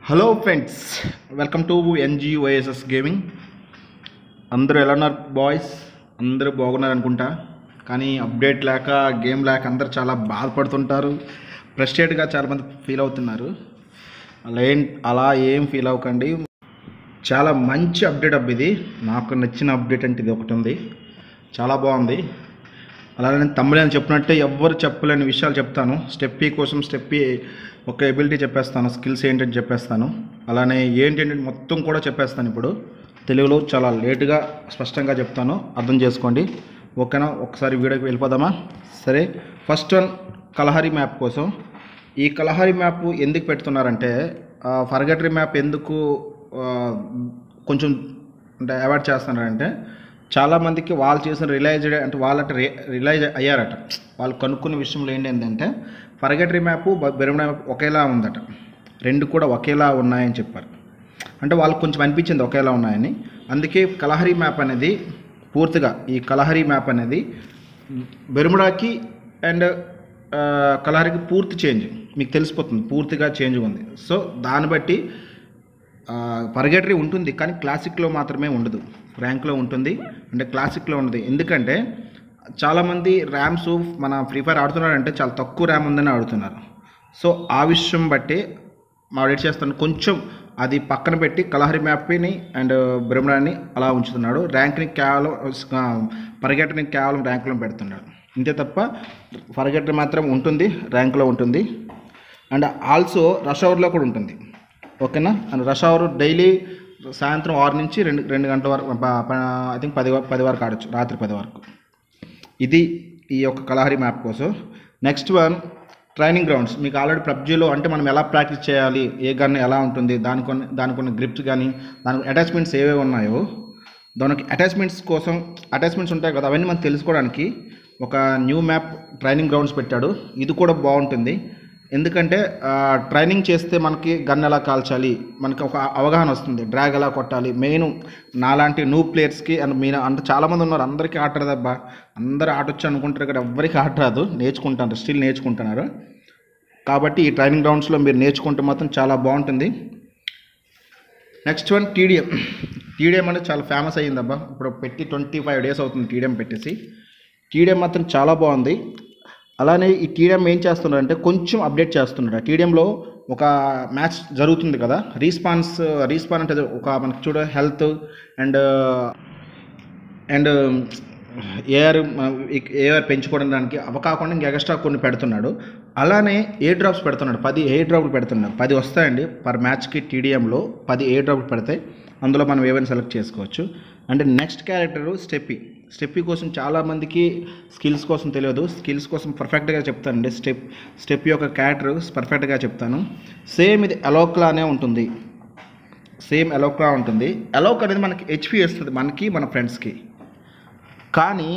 hello friends welcome to NG YSS gaming అందరూ ఎలా ఉన్నారు బాయ్స్ అందరూ బాగున్నారు అనుకుంటా కానీ అప్డేట్ లేక గేమ్ లేక అందరూ చాలా బాధపడుతుంటారు ఫ్రస్ట్రేట్గా చాలామంది ఫీల్ అవుతున్నారు అలా ఏం అలా ఏం ఫీల్ అవ్వకండి చాలా మంచి అప్డేట్ అబ్బ ఇది నాకు నచ్చిన అప్డేట్ అంటే ఇది ఒకటి ఉంది చాలా బాగుంది అలానే నేను తమ్ముడు అని చెప్పినట్టే ఎవ్వరు చెప్పలేని విషయాలు చెప్తాను స్టెప్ ఈ కోసం స్టెప్ ఈ ఒక ఎబిలిటీ చెప్పేస్తాను స్కిల్స్ ఏంటని చెప్పేస్తాను అలానే ఏంటంటే మొత్తం కూడా చెప్పేస్తాను ఇప్పుడు తెలుగులో చాలా లేటుగా స్పష్టంగా చెప్తాను అర్థం చేసుకోండి ఓకేనా ఒకసారి వీడియోకి వెళ్ళిపోదామా సరే ఫస్ట్ వన్ కలహరి మ్యాప్ కోసం ఈ కలహరి మ్యాప్ ఎందుకు పెడుతున్నారంటే ఫర్గటరీ మ్యాప్ ఎందుకు ఆ, కొంచెం అంటే అవాయిడ్ చేస్తున్నారంటే చాలామందికి వాళ్ళు చేసిన రిలైజ్డ్ అంటే వాళ్ళట రిలైజ్ అయ్యారట వాళ్ళు కనుక్కున్న విషయంలో ఏంటంటే ఫర్గటరీ మ్యాప్ బెరమణ మ్యాప్ ఒకేలా ఉందట రెండు కూడా ఒకేలా ఉన్నాయని చెప్పారు అంటే వాళ్ళకి కొంచెం అనిపించింది ఒకేలా ఉన్నాయని అందుకే కలహరి మ్యాప్ అనేది పూర్తిగా ఈ కలహరి మ్యాప్ అనేది బెరుముడాకి అండ్ కలహరికి పూర్తి చేంజ్ మీకు తెలిసిపోతుంది పూర్తిగా చేంజ్ ఉంది సో దాన్ని బట్టి పర్గటరీ ఉంటుంది కానీ క్లాసిక్లో మాత్రమే ఉండదు ర్యాంక్లో ఉంటుంది అంటే క్లాసిక్లో ఉండదు ఎందుకంటే చాలామంది ర్యామ్స్ మన ఫ్రీ ఫైర్ ఆడుతున్నారంటే చాలా తక్కువ ర్యామ్ ఉందని ఆడుతున్నారు సో ఆ విషయం బట్టి మా ఎడిట్ చేస్తాను కొంచెం అది పక్కన పెట్టి కలహరి మ్యాప్ని అండ్ బ్రహ్మణాన్ని అలా ఉంచుతున్నాడు ర్యాంక్ని కేవలం పరిగెట్టని కేవలం ర్యాంక్లో పెడుతున్నాడు ఇంతే తప్ప పరిగెట్టని మాత్రం ఉంటుంది ర్యాంక్లో ఉంటుంది అండ్ ఆల్సో రష్ అవర్లో కూడా ఉంటుంది ఓకేనా అండ్ రష్ అవర్ డైలీ సాయంత్రం ఆరు నుంచి రెండు రెండు గంటల వరకు ఐ థింక్ పది వ- పది వరకు ఆడొచ్చు రాత్రి పది వరకు ఇది ఈ యొక్క కలహరి మ్యాప్ కోసం నెక్స్ట్ వన్ ట్రైనింగ్ గ్రౌండ్స్ మీకు ఆల్రెడీ పబ్జీలో అంటే మనం ఎలా ప్రాక్టీస్ చేయాలి ఏ గన్ ఎలా ఉంటుంది దానికి కొన్ని దానికి కొన్ని గ్రిప్స్ కానీ దానికి అటాచ్మెంట్స్ ఏవేవి ఉన్నాయో దానికి అటాచ్మెంట్స్ కోసం అటాచ్మెంట్స్ ఉంటాయి కదా అవన్నీ మనం తెలుసుకోవడానికి ఒక న్యూ మ్యాప్ ట్రైనింగ్ గ్రౌండ్స్ పెట్టాడు ఇది కూడా బాగుంటుంది ఎందుకంటే ఆ, ట్రైనింగ్ చేస్తే మనకి గన్ ఎలా కాల్చాలి మనకి ఒక అవగాహన వస్తుంది డ్రాగ్ ఎలా కొట్టాలి మెయిన్ నాలాంటి న్యూ ప్లేయర్స్కి అండ్ మీరు అంటే చాలామంది ఉన్నారు అందరికీ ఆట రాదబ్బా అందరూ ఆటొచ్చు అనుకుంటారు ఇక్కడ ఎవ్వరికి ఆట రాదు నేర్చుకుంటారు స్టిల్ నేర్చుకుంటున్నారు కాబట్టి ఈ ట్రైనింగ్ గ్రౌండ్స్లో మీరు నేర్చుకుంటే మాత్రం చాలా బాగుంటుంది నెక్స్ట్ వన్ టీడీఎం టీడీఎం అనేది చాలా ఫేమస్ అయ్యిందబ్బా ఇప్పుడు పెట్టి ట్వంటీ ఫైవ్ డేస్ అవుతుంది టీడీఎం పెట్టేసి టీడీఎం మాత్రం చాలా బాగుంది అలానే ఈ టీడీఎం ఏం చేస్తున్నారంటే కొంచెం అప్డేట్ చేస్తున్నాడు టీడీఎంలో ఒక మ్యాచ్ జరుగుతుంది కదా రీస్పాన్స్ రీస్పాన్ అంటే ఒక మనకి చూడ health and and AR AR పెంచుకోవడం దానికి అవ కాకుండా ఇంకా ఎక్స్ట్రా కొన్ని పెడుతున్నాడు అలానే ఏ డ్రాప్స్ పెడుతున్నాడు పది ఏ డ్రాప్లు పెడుతున్నాడు పది వస్తాయండి పర్ మ్యాచ్కి టీడీఎంలో పది ఏ డ్రాప్లు పెడతాయి అందులో మనం ఏవైనా సెలెక్ట్ చేసుకోవచ్చు అంటే నెక్స్ట్ క్యారెక్టరు స్టెప్పీ స్టెప్పీ కోసం చాలామందికి స్కిల్స్ కోసం తెలియదు స్కిల్స్ కోసం పర్ఫెక్ట్గా చెప్తానండి స్టెప్ స్టెప్ యొక్క క్యారెక్టర్ పర్ఫెక్ట్గా చెప్తాను సేమ్ ఇది అలోక్లానే ఉంటుంది సేమ్ ఎలోక్లా ఉంటుంది ఎలోక్ అనేది మనకి హెచ్పి ఇస్తుంది మనకి మన ఫ్రెండ్స్కి కానీ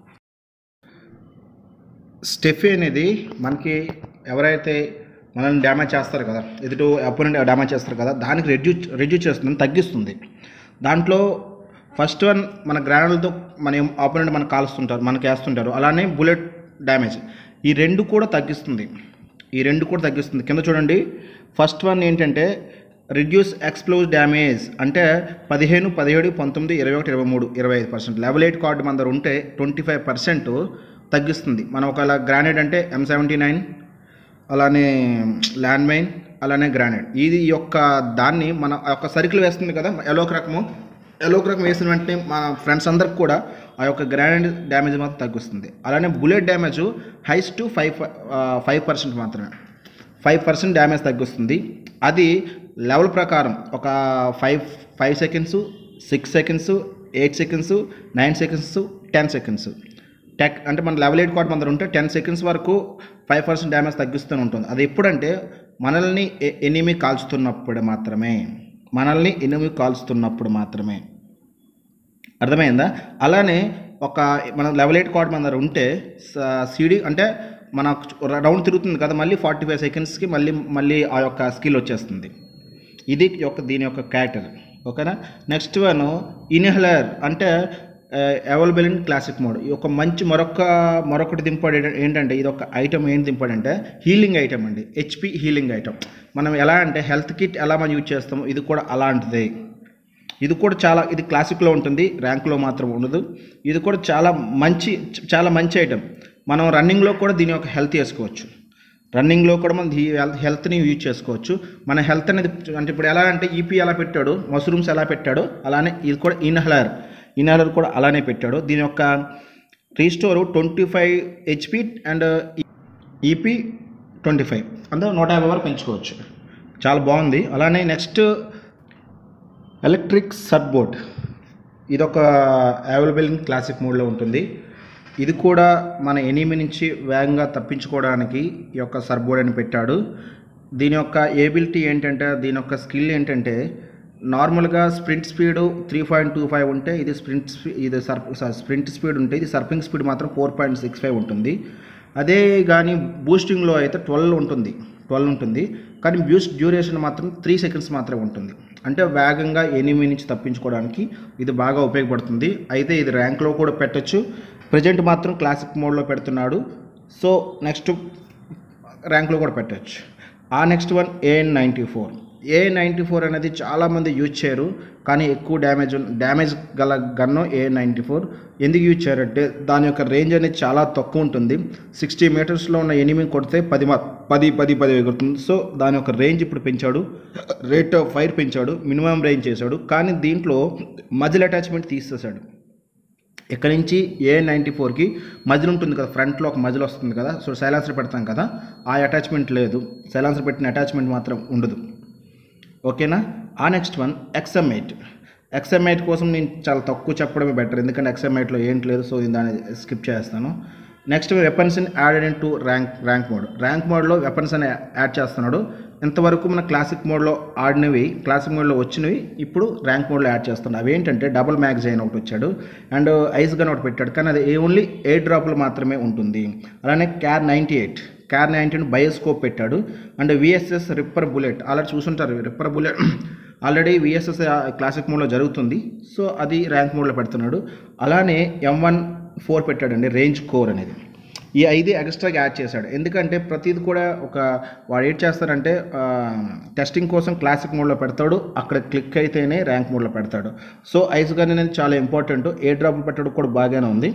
స్టెఫీ అనేది మనకి ఎవరైతే మనల్ని డ్యామేజ్ చేస్తారు కదా ఎదుటి అపోనెంట్ డ్యామేజ్ చేస్తారు కదా దానికి రెడ్యూస్ రెడ్యూస్ చేస్తుంది తగ్గిస్తుంది దాంట్లో ఫస్ట్ వన్ మన గ్రానల్తో మన ఆపోనెంట్ మనకు కాలుస్తుంటారు మనకి వేస్తుంటారు అలానే బుల్లెట్ డ్యామేజ్ ఈ రెండు కూడా తగ్గిస్తుంది ఈ రెండు కూడా తగ్గిస్తుంది కింద చూడండి ఫస్ట్ వన్ ఏంటంటే రిడ్యూస్ ఎక్స్ప్లోజ్ డ్యామేజ్ అంటే పదిహేను పదిహేడు పంతొమ్మిది ఇరవై ఒకటి ఇరవై మూడు ఇరవై ఐదు పర్సెంట్ లెవెల్ ఎయిట్ కార్డు మన దగ్గర ఉంటే ట్వంటీ ఫైవ్ పర్సెంట్ తగ్గిస్తుంది మనం ఒకవేళ గ్రానైడ్ అంటే ఎం సెవెంటీ నైన్ అలానే ల్యాండ్ మైన్ అలానే గ్రానైడ్ ఇది ఈ యొక్క దాన్ని మన ఆ యొక్క సర్కిల్ వేస్తుంది కదా ఎలోక్ రకము ఎలోక్ రకం వేసిన వెంటనే మన ఫ్రెండ్స్ అందరికి కూడా ఆ యొక్క గ్రానైడ్ డ్యామేజ్ మాత్రం తగ్గిస్తుంది అలానే బుల్లెట్ డ్యామేజ్ హైస్ టు ఫైవ్ ఫైవ్ పర్సెంట్ మాత్రమే ఫైవ్ పర్సెంట్ డ్యామేజ్ తగ్గిస్తుంది అది లెవెల్ ప్రకారం ఒక five five seconds six seconds eight seconds nine seconds ten seconds టెక్ అంటే మన లెవెల్ ఎయిట్ కార్డ్ మన ఉంటే టెన్ సెకండ్స్ వరకు ఫైవ్ పర్సెంట్ డ్యామేజ్ తగ్గిస్తూనే ఉంటుంది అది ఎప్పుడంటే మనల్ని ఎనిమి కాల్చుతున్నప్పుడు మాత్రమే మనల్ని ఎనిమి కాల్చుతున్నప్పుడు మాత్రమే అర్థమైందా అలానే ఒక మన లెవెల్ ఎయిట్ కార్డ్ మన దగ్గర ఉంటే సీడీ అంటే మన రౌండ్ తిరుగుతుంది కదా మళ్ళీ ఫార్టీ ఫైవ్ సెకండ్స్కి మళ్ళీ మళ్ళీ ఆ యొక్క స్కిల్ వచ్చేస్తుంది ఇది యొక్క దీని యొక్క క్యారెక్టర్ ఓకేనా నెక్స్ట్ వన్ ఇన్హలర్ అంటే అవైలబుల్ ఇన్ క్లాసిక్ మోడ్ ఈ ఒక మంచి మరొక మరొకటి దింపాడు ఏంటంటే ఇది ఒక ఐటమ్ ఏంటి దింపాడంటే హీలింగ్ ఐటమ్ అండి హెచ్పి హీలింగ్ ఐటమ్ మనం ఎలా అంటే హెల్త్ కిట్ ఎలా మనం యూజ్ చేస్తామో ఇది కూడా అలాంటిదే ఇది కూడా చాలా ఇది క్లాసిక్లో ఉంటుంది ర్యాంక్లో మాత్రం ఉండదు ఇది కూడా చాలా మంచి చాలా మంచి ఐటెం మనం రన్నింగ్లో కూడా దీని యొక్క హెల్త్ వేసుకోవచ్చు రన్నింగ్లో కూడా మనం ఈ హెల్త్ హెల్త్ని యూజ్ చేసుకోవచ్చు మన హెల్త్ అనేది అంటే ఇప్పుడు ఎలా అంటే ఈపీ ఎలా పెట్టాడు మష్రూమ్స్ ఎలా పెట్టాడో అలానే ఇది కూడా ఇన్హలర్ ఇన్హలర్ కూడా అలానే పెట్టాడు దీని యొక్క restore twenty five HP and EP twenty five అందులో నూట యాభై వరకు పెంచుకోవచ్చు చాలా బాగుంది అలానే నెక్స్ట్ ఎలక్ట్రిక్ సర్ట్ బోర్డ్ ఇదొక అవైలబుల్ ఇన్ క్లాసిక్ మోడ్లో ఉంటుంది ఇది కూడా మన ఎనిమి నుంచి వేగంగా తప్పించుకోవడానికి ఈ యొక్క సర్బోర్డ్ అని పెట్టాడు దీని యొక్క ఏబిలిటీ ఏంటంటే దీని యొక్క స్కిల్ ఏంటంటే నార్మల్గా sprint speed three point two five ఉంటే ఇది స్ప్రింట్ స్పీ- ఇది సర్ఫ్ స్ప్రింట్ స్పీడ్ ఉంటే ఇది సర్ఫింగ్ స్పీడ్ మాత్రం ఫోర్ పాయింట్ సిక్స్ ఫైవ్ ఉంటుంది అదే కానీ బూస్టింగ్లో అయితే ట్వెల్వ్ ఉంటుంది ట్వెల్వ్ ఉంటుంది కానీ బ్యూస్ట్ డ్యూరేషన్ మాత్రం త్రీ సెకండ్స్ మాత్రమే ఉంటుంది అంటే వేగంగా ఎనిమి నుంచి తప్పించుకోవడానికి ఇది బాగా ఉపయోగపడుతుంది అయితే ఇది ర్యాంక్లో కూడా పెట్టొచ్చు ప్రజెంట్ మాత్రం క్లాసిక్ మోడ్లో పెడుతున్నాడు సో నెక్స్ట్ ర్యాంక్లో కూడా పెట్టచ్చు ఆ next one AN ninety four A ninety four అనేది చాలామంది యూజ్ చేయరు కానీ ఎక్కువ డ్యామేజ్ డ్యామేజ్ గల గన్ను ఏ నైంటీ ఫోర్ ఎందుకు యూజ్ చేయరంటే దాని యొక్క రేంజ్ అనేది చాలా తక్కువ ఉంటుంది సిక్స్టీ మీటర్స్లో ఉన్న ఎనిమి కొడితే పది మా పది పది పది ఎగురుతుంది సో దాని యొక్క రేంజ్ ఇప్పుడు పెంచాడు రేట్ ఆఫ్ ఫైర్ పెంచాడు మినిమం రేంజ్ చేశాడు కానీ దీంట్లో మజిల్ అటాచ్మెంట్ తీసేసాడు ఇక్కడ నుంచి ఏ నైంటీ ఫోర్కి మజిల్ ఉంటుంది కదా ఫ్రంట్లో ఒక మజిల్ వస్తుంది కదా సో సైలాన్సర్ పెడతాం కదా ఆ అటాచ్మెంట్ లేదు సైలాన్సర్ పెట్టిన అటాచ్మెంట్ మాత్రం ఉండదు ఓకేనా ఆ next one XM eight XM eight కోసం నేను చాలా తక్కువ చెప్పడమే బెటర్ ఎందుకంటే ఎక్స్ఎం ఎయిట్లో ఏంటి లేదు సో నేను దాన్ని స్కిప్ చేస్తాను next weapons in added in to rank rank mode rank మోడ్లో వెపన్స్ అని యాడ్ చేస్తున్నాడు ఇంతవరకు మన క్లాసిక్ మోడ్లో ఆడినవి క్లాసిక్ మోడ్లో వచ్చినవి ఇప్పుడు ర్యాంక్ మోడ్లో యాడ్ చేస్తున్నాడు అవి ఏంటంటే డబుల్ మ్యాగజైన్ ఒకటి వచ్చాడు అండ్ ఐస్ గన్ ఒకటి పెట్టాడు కానీ అది ఓన్లీ ఎయిట్ డ్రాప్లు మాత్రమే ఉంటుంది అలానే Kar ninety eight Kar nineteen bioscope పెట్టాడు and VSS ripper bullet already చూసుంటారు ripper bullet already VSS classic మోడ్లో జరుగుతుంది సో అది ర్యాంక్ మోడ్లో పెడుతున్నాడు అలానే ఎం వన్ ఫోర్ పెట్టాడండి రేంజ్ కోర్ అనేది ఈ ఐదు ఎక్స్ట్రాగా యాడ్ చేశాడు ఎందుకంటే ప్రతిది కూడా ఒక వాడు ఏం చేస్తాడంటే టెస్టింగ్ కోసం క్లాసిక్ మోడ్లో పెడతాడు అక్కడ క్లిక్ అయితేనే ర్యాంక్ మోడ్లో పెడతాడు సో ఐస్ గన్ అనేది చాలా ఇంపార్టెంట్ ఏ డ్రాప్ పెట్టడం కూడా బాగానే ఉంది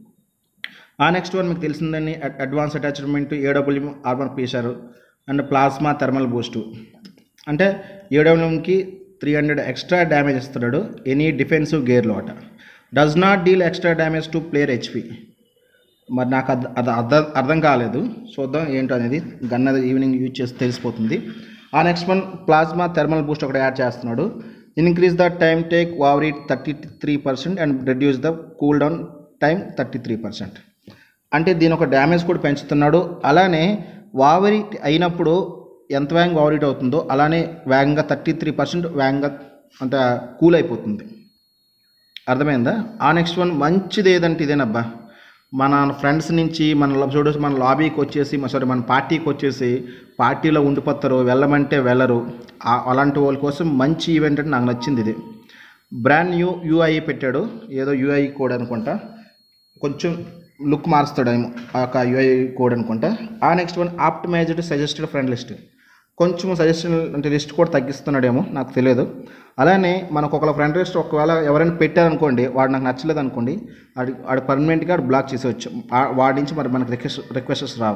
ఆ నెక్స్ట్ వన్ మీకు తెలిసిందని అడ్వాన్స్ అటాచ్మెంట్ ఏడబ్ల్యూ ఆర్మర్ పీసారు అండ్ ప్లాస్మా థర్మల్ బూస్టు అంటే ఏడబ్ల్యూకి త్రీ హండ్రెడ్ ఎక్స్ట్రా డ్యామేజ్ ఇస్తున్నాడు ఎనీ డిఫెన్సివ్ గేర్లో అట does not deal extra damage to player HP మరి నాకు అది అది అర్థం అర్థం కాలేదు చూద్దాం ఏంటో అనేది గన్ అది ఈవినింగ్ యూజ్ చేసి తెలిసిపోతుంది ఆ next one plasma thermal boost ఒకటి యాడ్ చేస్తున్నాడు ఇన్క్రీజ్ ద టైమ్ టేక్ వావరీ thirty three percent and reduce the cool time thirty three percent అంటే దీని ఒక డ్యామేజ్ కూడా పెంచుతున్నాడు అలానే వావరి అయినప్పుడు ఎంత వేగంగా వావరీట్ అవుతుందో అలానే వేగంగా థర్టీ త్రీ పర్సెంట్ వేగంగా అంత కూల్ అయిపోతుంది అర్థమైందా ఆ నెక్స్ట్ వన్ మంచిది ఏదంటే ఇదేనబ్బా మన ఫ్రెండ్స్ నుంచి మన చూడు మన లాబీకి వచ్చేసి సారీ మన పార్టీకి వచ్చేసి పార్టీలో ఉండిపోతారు వెళ్ళమంటే వెళ్ళరు ఆ- అలాంటి వాళ్ళ కోసం మంచి ఈవెంట్ అంటే నాకు నచ్చింది ఇది బ్రాండ్ న్యూ యూఐ పెట్టాడు ఏదో యూఐ కోడ్ అనుకుంటా కొంచెం లుక్ మారుస్తాడేమో ఆ యొక్క యూఐ కోడ్ అనుకుంటా ఆ next one optimised suggested friend list కొంచెం సజెషన్ అంటే లిస్ట్ కూడా తగ్గిస్తున్నాడేమో నాకు తెలియదు అలానే మనకు ఒకళ్ళ ఫ్రెండ్ లిస్ట్ ఒకవేళ ఎవరైనా పెట్టారనుకోండి వాడు నాకు నచ్చలేదు అనుకోండి వాడి వాడు పర్మనెంట్గా బ్లాక్ చేసేవచ్చు ఆ- వాడి నుంచి మరి మనకు రిక్వెస్ట్ రిక్వెస్టెస్ రావు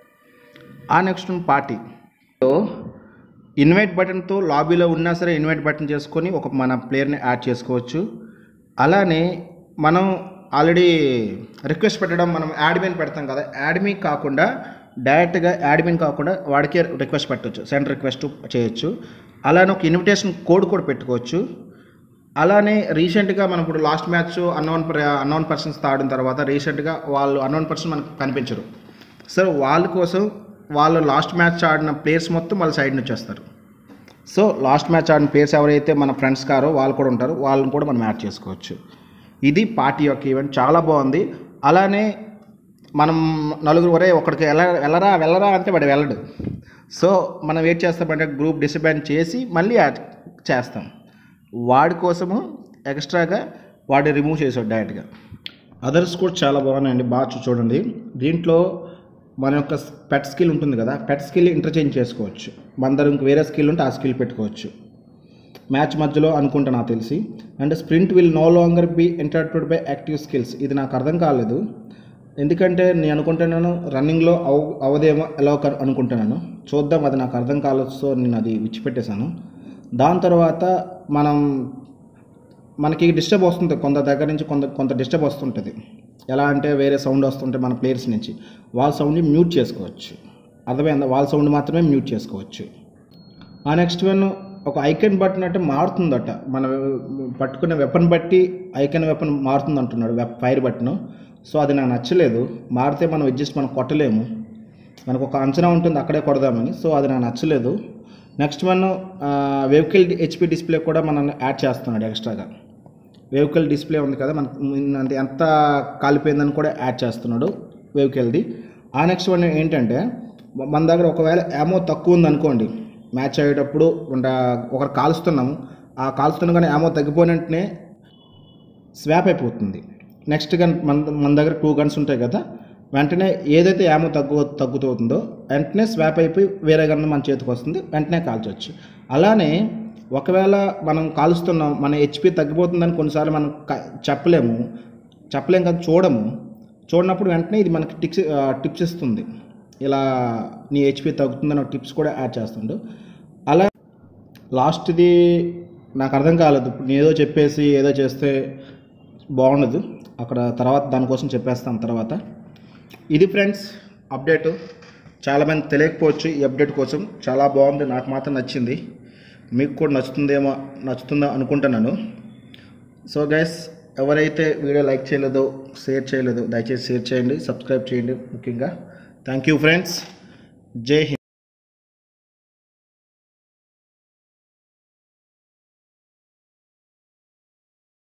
ఆ నెక్స్ట్ పార్టీ ఇన్వైట్ బటన్తో లాబీలో ఉన్నా సరే ఇన్వైట్ బటన్ చేసుకొని ఒక మన ప్లేయర్ని యాడ్ చేసుకోవచ్చు అలానే మనం ఆల్రెడీ రిక్వెస్ట్ పెట్టడం మనం యాడ్మిన్ పెడతాం కదా యాడ్మిన్ కాకుండా డైరెక్ట్గా యాడ్మిన్ కాకుండా వాడికే రిక్వెస్ట్ పెట్టవచ్చు సెండ్ రిక్వెస్ట్ చేయొచ్చు అలానే ఒక ఇన్విటేషన్ కోడ్ కూడా పెట్టుకోవచ్చు అలానే రీసెంట్గా మనం ఇప్పుడు last match unknown unknown persons ఆడిన తర్వాత రీసెంట్గా వాళ్ళు అన్నోన్ పర్సన్ మనకు కనిపించరు సో వాళ్ళ కోసం వాళ్ళు లాస్ట్ మ్యాచ్ ఆడిన ప్లేయర్స్ మొత్తం వాళ్ళ సైడ్ నుంచి వస్తారు సో లాస్ట్ మ్యాచ్ ఆడిన ప్లేయర్స్ ఎవరైతే మన ఫ్రెండ్స్ కారో వాళ్ళు కూడా ఉంటారు వాళ్ళని కూడా మనం యాడ్ చేసుకోవచ్చు ఇది పార్టీ యొక్క ఈవెంట్ చాలా బాగుంది అలానే మనం నలుగురు వరే ఒకడికి వెళ్ళ వెళ్ళరా వెళ్ళరా అంటే వాడు వెళ్ళడు సో మనం వెయిట్ చేస్తామంటే గ్రూప్ డిసిబ్యాండ్ చేసి మళ్ళీ యాడ్ చేస్తాం వాడి కోసము ఎక్స్ట్రాగా వాడి రిమూవ్ చేసాడు డైరెక్ట్గా అదర్స్ కూడా చాలా బాగున్నాయండి బాగా చూ- చూడండి దీంట్లో మన యొక్క పెట్ స్కిల్ ఉంటుంది కదా పెట్ స్కిల్ ఇంటర్చేంజ్ చేసుకోవచ్చు మన దగ్గర ఇంక వేరే స్కిల్ ఉంటే ఆ స్కిల్ పెట్టుకోవచ్చు మ్యాచ్ మధ్యలో అనుకుంటా నాకు తెలిసి and sprint will no longer be interrupted by active skills ఇది నాకు అర్థం కాలేదు ఎందుకంటే నేను అనుకుంటున్నాను రన్నింగ్లో అవ అవదేమో ఎలా ఒక- అనుకుంటున్నాను చూద్దాం అది నాకు అర్థం కాలేదు సో నేను అది విడిచిపెట్టేశాను దాని తర్వాత మనం మనకి డిస్టర్బ్ వస్తుంది కొంత దగ్గర నుంచి కొంత కొంత డిస్టర్బ్ వస్తుంటుంది ఎలా అంటే వేరే సౌండ్ వస్తుంటే మన ప్లేయర్స్ నుంచి వాళ్ళ సౌండ్ని మ్యూట్ చేసుకోవచ్చు అర్థమైందా వాళ్ళ సౌండ్ మాత్రమే మ్యూట్ చేసుకోవచ్చు ఆ నెక్స్ట్ వన్ ఒక ఐకన్ బటన్ అంటే మారుతుందట మన పట్టుకునే వెపన్ బట్టి ఐకన్ వెపన్ మారుతుంది అంటున్నాడు వెప్ ఫైర్ బటన్ సో అది నాకు నచ్చలేదు మారితే మనం అడ్జస్ట్ మనం కొట్టలేము మనకు ఒక అంచనా ఉంటుంది అక్కడే కొడదామని సో అది నాకు నచ్చలేదు next one vehicle HP display కూడా మనం యాడ్ చేస్తున్నాడు ఎక్స్ట్రాగా వెహికల్ డిస్ప్లే ఉంది కదా మనకు ముందు అంటే ఎంత కాలిపోయిందని కూడా యాడ్ చేస్తున్నాడు వెహికల్ది ఆ నెక్స్ట్ వన్ ఏంటంటే మన దగ్గర ఒకవేళ ఏమో తక్కువ ఉంది అనుకోండి మ్యాచ్ అయ్యేటప్పుడు ఉండ ఒకరు కాలుస్తున్నాము ఆ కాలుస్తున్న కానీ ఏమో తగ్గిపోయిన వెంటనే స్వాప్ అయిపోతుంది నెక్స్ట్ గన్ మన మన దగ్గర టూ గన్స్ ఉంటాయి కదా వెంటనే ఏదైతే ఏమో తగ్గు తగ్గుతుందో వెంటనే స్వాప్ అయిపోయి వేరే గన్ మన చేతికి వస్తుంది వెంటనే కాల్చవచ్చు అలానే ఒకవేళ మనం కాలుస్తున్నాం మన హెచ్పి తగ్గిపోతుందని కొన్నిసార్లు మనం క- చెప్పలేము చెప్పలేం కదా చూడము చూడనప్పుడు వెంటనే ఇది మనకి టిప్స్ టిప్స్ ఇస్తుంది ఇలా నీ హెచ్పి తగ్గుతుందని టిప్స్ కూడా యాడ్ చేస్తుండు అలా లాస్ట్ది నాకు అర్థం కాలేదు ఇప్పుడు నేను ఏదో చెప్పేసి ఏదో చేస్తే బాగుండదు అక్కడ తర్వాత దానికోసం చెప్పేస్తాం తర్వాత ఇది ఫ్రెండ్స్ అప్డేట్ చాలామంది తెలియకపోవచ్చు ఈ అప్డేట్ కోసం చాలా బాగుంది నాకు మాత్రం నచ్చింది మీకు కూడా నచ్చుతుందేమో నచ్చుతుందో అనుకుంటున్నాను సో గైస్ ఎవరైతే వీడియో లైక్ చేయలేదో షేర్ చేయలేదో దయచేసి షేర్ చేయండి సబ్స్క్రైబ్ చేయండి ముఖ్యంగా థ్యాంక్ యూ ఫ్రెండ్స్ జై హింద్